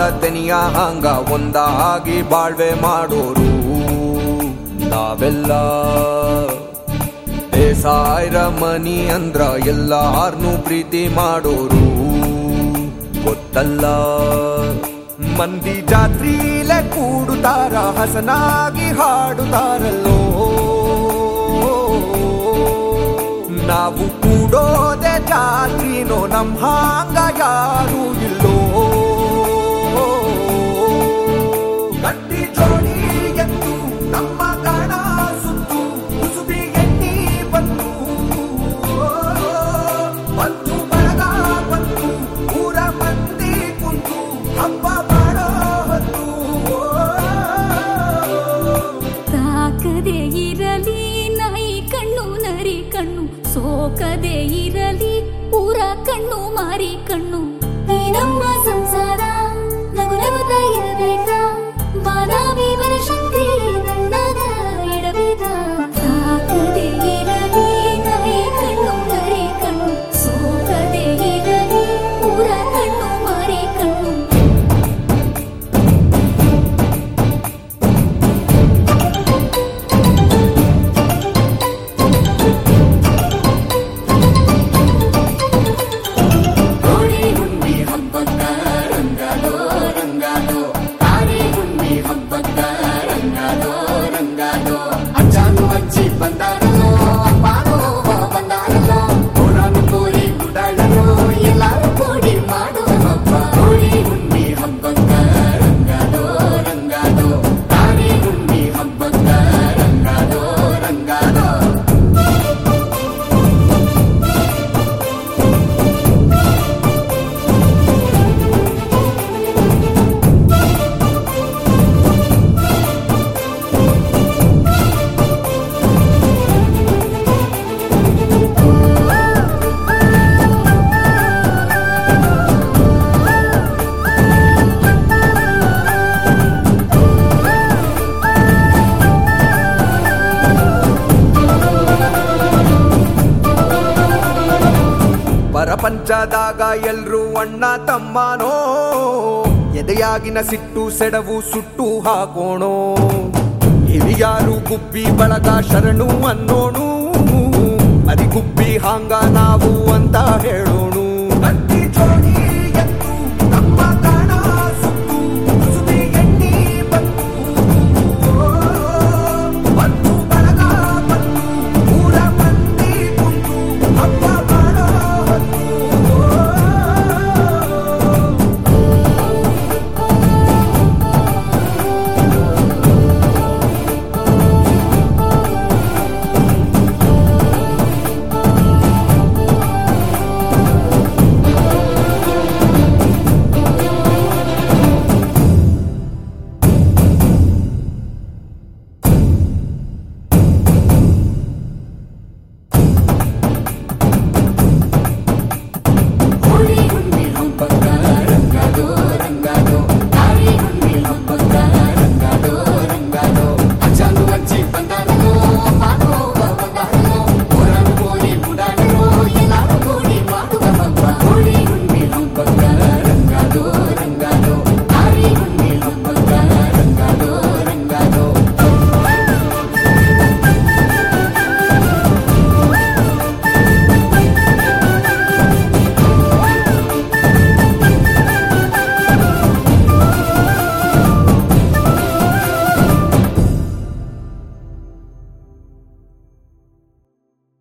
ತೆನಿಯ ಹಂಗ ಒಂದಾಗಿ ಬಾಳ್ವೆ ಮಾಡೋರು ನಾವೆಲ್ಲ ಬೇಸಾಯ್ರ ಮನಿ ಅಂದ್ರ ಎಲ್ಲಾರ್ನೂ ಪ್ರೀತಿ ಮಾಡೋರು ಗೊತ್ತಲ್ಲ ಮಂದಿ ಜಾತ್ರೀಲೆ ಕೂಡುತ್ತಾರ ಹಸನಾಗಿ ಹಾಡುತ್ತಾರಲ್ಲೋ ನಾವು ಕೂಡೋದೆ ಜಾತ್ರಿನೋ ನಮ್ ಹಾಂಗ ಯಾರು ಇಲ್ಲೋ ಗಟ್ಟಿ ಜೋಡಿ ಎಂದು ನಮ್ಮ ಗಣ ಸುತ್ತು ಕುಸುಬಿ ಎಣ್ಣಿ ಬಂತು ಬಂತು ಬಳಗ ಬಂತು ಊರ ಮಂದಿ ಕುಂತು ಹಬ್ಬ ಮಾಡೋ ಹೊತ್ತು ತಾಕದೆ ಇರಲಿ ನಾಯಿ ಕಣ್ಣು ನರಿ ಕಣ್ಣು ಸೋಕದೆ ಇರಲಿ ಊರ ಕಣ್ಣು ಮಾರಿ ಕಣ್ಣು ಈ ನಮ್ಮ ಸಂಸಾರ ನಗು ನಗುತ್ತಾ ಇರಬೇಕ ಬಾದಾಮಿ ಶಕ್ತಿ ನನ್ನದ ಇಡಬೇಕ ತಾಕದೆ ಇರಲಿ ನಾಯಿ ಕಣ್ಣು ನರಿ ಕಣ್ಣು ಸೋಕದೆ ಇರಲಿ ಊರ ಕಣ್ಣು ಮಾರಿ ಕಣ್ಣು ಕೋಳಿ ಹುಣ್ಣಿ ಹಬ್ಬಕ್ಕ ರಂಗಾದೋ ರಂಗಾದೋ ತಾಳಿ ಹುಣ್ಣಿ ಹಬ್ಬಕ್ಕ ರಂಗಾದೋ ರಂಗಾದೋ ಅಜ್ಜಾನು ಅಜ್ಜಿ ಬಂದಾರಲ್ಲೋ ಅಪ್ಪಾನು ಅವ್ವ ಬಂದಾರಲ್ಲೋ ಕೋರಾನು ಕೋರಿ ಗುಡಾಡಲು ಎಲ್ಲಾರು ಕೂಡಿ ಮಾಡೋ ಹಬ್ಬ ಕೋಳಿ ಹುಣ್ಣಿ ಹಬ್ಬಕ್ಕ ರಂಗಾದೋ ರಂಗಾದೋ ತಾಳಿ ಹುಣ್ಣಿ ಹಬ್ಬಕ್ಕ ರಂಗಾದೋ ರಂಗಾದೋ ಪರಪಂಚದಾಗ ಎಲ್ರೂ ಅಣ್ಣ ತಮ್ಮನೋ ಎದೆಯಾಗಿನ ಸಿಟ್ಟು ಸೆಡವು ಸುಟ್ಟು ಹಾಕೋಣೋ ಹಿರಿಯಾರು ಗುಬ್ಬಿ ಬಳಗ ಶರಣು ಅನ್ನೋಣು ಅದಿ ಗುಬ್ಬಿ ಹಾಂಗ ನಾವು ಅಂತ ಹೇಳೋಣ